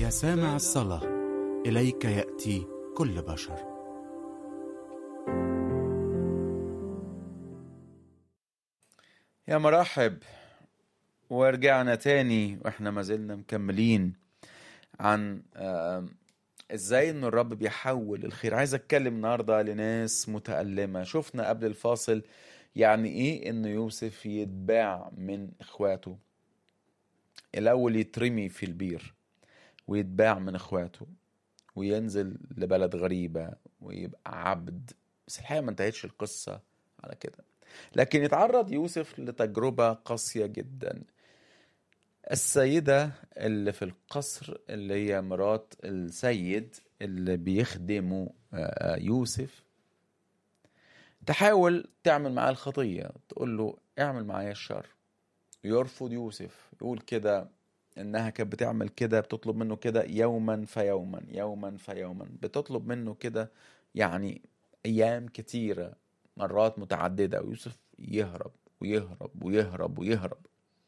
يا سامع الصلاة إليك يأتي كل بشر يا مرحب ورجعنا تاني واحنا ما زلنا مكملين عن آم، ازاي ان الرب بيحول الخير عايز اتكلم النهارده لناس متألمة شفنا قبل الفاصل يعني ايه ان يوسف يتباع من اخواته الاول يترمي في البير ويتباع من اخواته وينزل لبلد غريبة ويبقى عبد بس الحقيقة ما انتهتش القصة على كده لكن يتعرض يوسف لتجربة قاسية جدا السيدة اللي في القصر اللي هي مرات السيد اللي بيخدمه آه، يوسف تحاول تعمل معاه الخطية تقول له اعمل معايا الشر يرفض يوسف يقول كده انها كانت بتعمل كده بتطلب منه كده يوما فيوما يوما فيوما بتطلب منه كده يعني ايام كتيرة مرات متعددة ويوسف يهرب ويهرب ويهرب ويهرب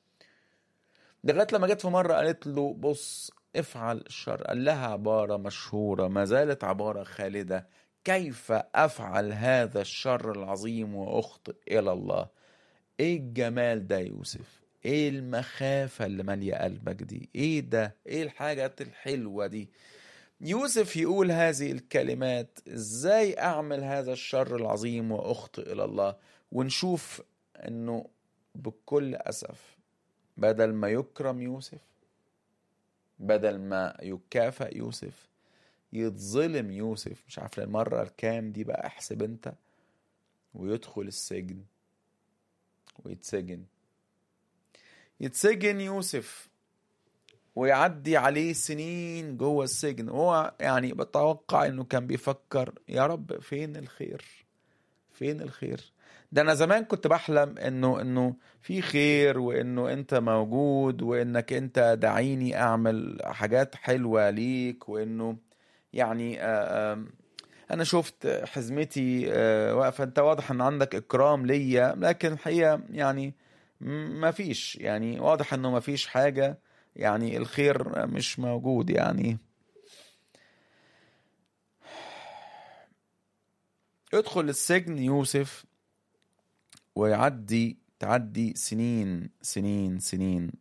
لغاية لما جت في مرة قالت له بص افعل الشر قال لها عبارة مشهورة ما زالت عبارة خالدة كيف أفعل هذا الشر العظيم وأخطئ إلى الله إيه الجمال ده يا يوسف إيه المخافة اللي مالية قلبك دي إيه ده إيه الحاجات الحلوة دي يوسف يقول هذه الكلمات ازاي اعمل هذا الشر العظيم واخطئ الى الله ونشوف انه بكل اسف بدل ما يكرم يوسف بدل ما يكافئ يوسف يتظلم يوسف مش عارف المرة الكام دي بقى احسب انت ويدخل السجن ويتسجن يتسجن يوسف ويعدي عليه سنين جوه السجن هو يعني بتوقع انه كان بيفكر يا رب فين الخير فين الخير ده انا زمان كنت بحلم انه انه في خير وانه انت موجود وانك انت دعيني اعمل حاجات حلوة ليك وانه يعني آه، آم، انا شفت حزمتي آه، واقفة انت واضح ان عندك اكرام ليا لكن الحقيقة يعني ما فيش يعني واضح انه ما فيش حاجة يعني الخير مش موجود يعني يدخل السجن يوسف ويعدي تعدي سنين سنين سنين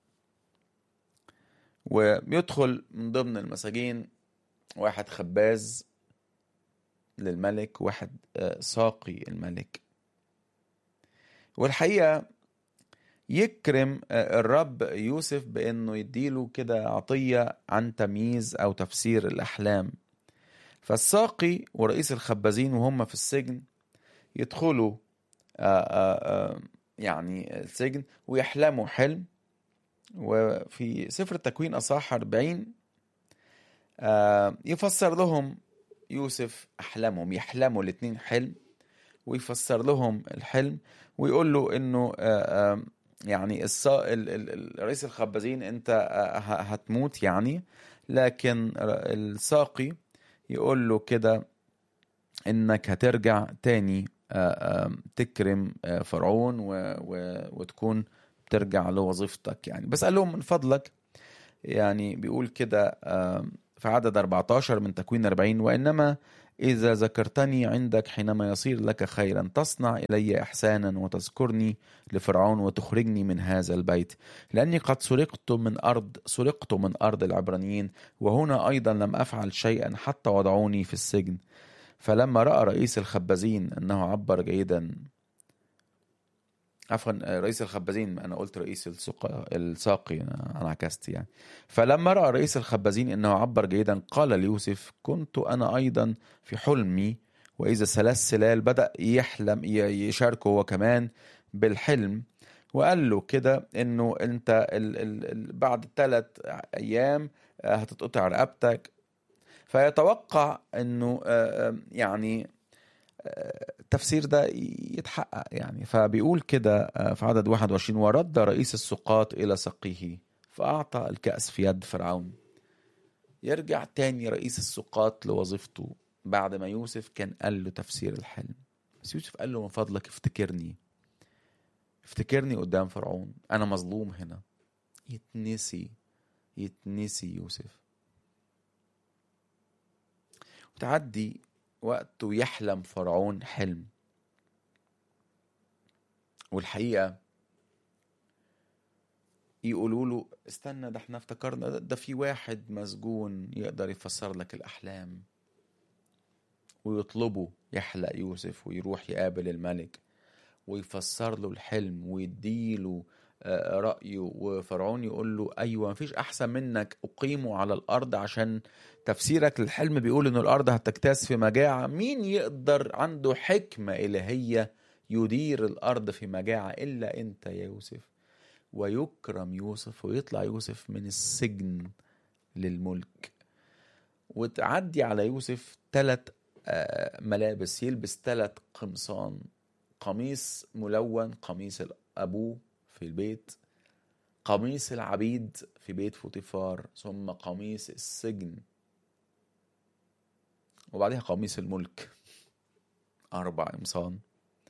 ويدخل من ضمن المساجين واحد خباز للملك واحد آه، ساقي الملك والحقيقة يكرم آه، الرب يوسف بانه يديله كده عطيه عن تمييز او تفسير الاحلام فالساقي ورئيس الخبازين وهم في السجن يدخلوا آه، آه، آه، يعني السجن ويحلموا حلم وفي سفر التكوين اصحاح 40 آه، يفسر لهم يوسف احلامهم يحلموا الاتنين حلم ويفسر لهم الحلم ويقول له انه آه، آه، يعني الصا... ال... ال... ال- رئيس الخبازين انت آه، ه- هتموت يعني لكن ر- الساقي يقول له كده انك هترجع تاني آه، آه، تكرم آه، فرعون و... و... وتكون بترجع لوظيفتك يعني بس قال لهم من فضلك يعني بيقول كده آه، في عدد 14 من تكوين 40 وإنما إذا ذكرتني عندك حينما يصير لك خيرا تصنع إلي إحسانا وتذكرني لفرعون وتخرجني من هذا البيت لأني قد سرقت من أرض سرقت من أرض العبرانيين وهنا أيضا لم أفعل شيئا حتى وضعوني في السجن فلما رأى رئيس الخبازين أنه عبر جيدا عفوا رئيس الخبازين انا قلت رئيس السقا الساقي انا أنا عكست يعني فلما راى رئيس الخبازين انه عبر جيدا قال ليوسف كنت انا ايضا في حلمي واذا ثلاث سلال بدا يحلم ي- يشاركه هو كمان بالحلم وقال له كده انه انت ال ال ال بعد ثلاث ايام آه، هتتقطع رقبتك فيتوقع انه آه، آه، يعني التفسير ده يتحقق يعني فبيقول كده آه، في عدد 21 ورد رئيس السقاط إلى سقيه فأعطى الكأس في يد فرعون يرجع تاني رئيس السقاط لوظيفته بعد ما يوسف كان قال له تفسير الحلم بس يوسف قال له من فضلك افتكرني افتكرني قدام فرعون أنا مظلوم هنا يتنسي يتنسي يوسف تعدي وقت ويحلم فرعون حلم والحقيقة يقولوا له استنى ده احنا افتكرنا ده, ده في واحد مسجون يقدر يفسر لك الأحلام ويطلبوا يحلق يوسف ويروح يقابل الملك ويفسر له الحلم ويديله آه، رأيه وفرعون يقول له أيوة مفيش أحسن منك أقيمه على الأرض عشان تفسيرك للحلم بيقول إن الأرض هتجتاز في مجاعة مين يقدر عنده حكمة إلهية يدير الأرض في مجاعة إلا أنت يا يوسف ويكرم يوسف ويطلع يوسف من السجن للملك وتعدي على يوسف ثلاث ملابس يلبس ثلاث قمصان قميص ملون قميص أبوه في البيت قميص العبيد في بيت فوتيفار ثم قميص السجن وبعدها قميص الملك أربع قمصان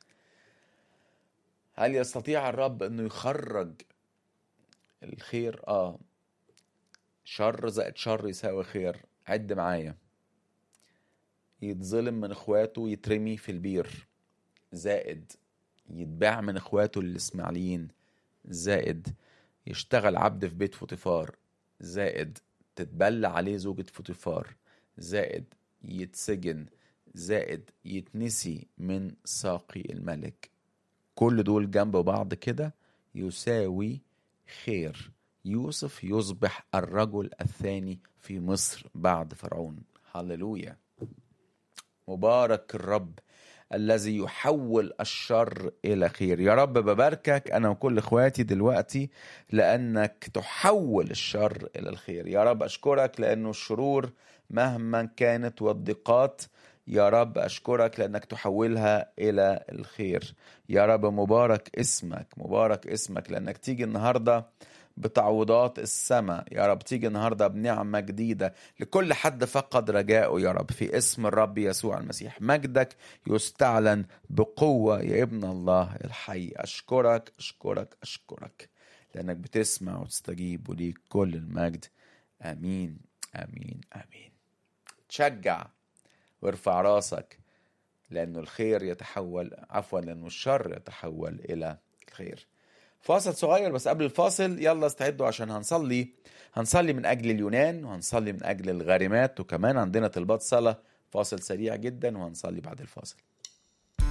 هل يستطيع الرب انه يخرج الخير اه شر زائد شر يساوي خير عد معايا يتظلم من اخواته يترمي في البير زائد يتباع من اخواته الاسماعيليين زائد يشتغل عبد في بيت فوتيفار زائد تتبلى عليه زوجة فوتيفار زائد يتسجن زائد يتنسي من ساقي الملك كل دول جنب بعض كده يساوي خير يوسف يصبح الرجل الثاني في مصر بعد فرعون هللويا مبارك الرب الذي يحول الشر الى خير يا رب بباركك انا وكل اخواتي دلوقتي لانك تحول الشر الى الخير يا رب اشكرك لانه الشرور مهما كانت والضيقات يا رب أشكرك لأنك تحولها إلى الخير يا رب مبارك اسمك مبارك اسمك لأنك تيجي النهاردة بتعويضات السماء يا رب تيجي النهاردة بنعمة جديدة لكل حد فقد رجاءه يا رب في اسم الرب يسوع المسيح مجدك يستعلن بقوة يا ابن الله الحي أشكرك أشكرك أشكرك لأنك بتسمع وتستجيب وليك كل المجد آمين آمين آمين تشجع وارفع راسك لأنه الخير يتحول عفوا لأنه الشر يتحول إلى الخير فاصل صغير بس قبل الفاصل يلا استعدوا عشان هنصلي هنصلي من أجل اليونان وهنصلي من أجل الغارمات وكمان عندنا طلبات صلاة فاصل سريع جدا وهنصلي بعد الفاصل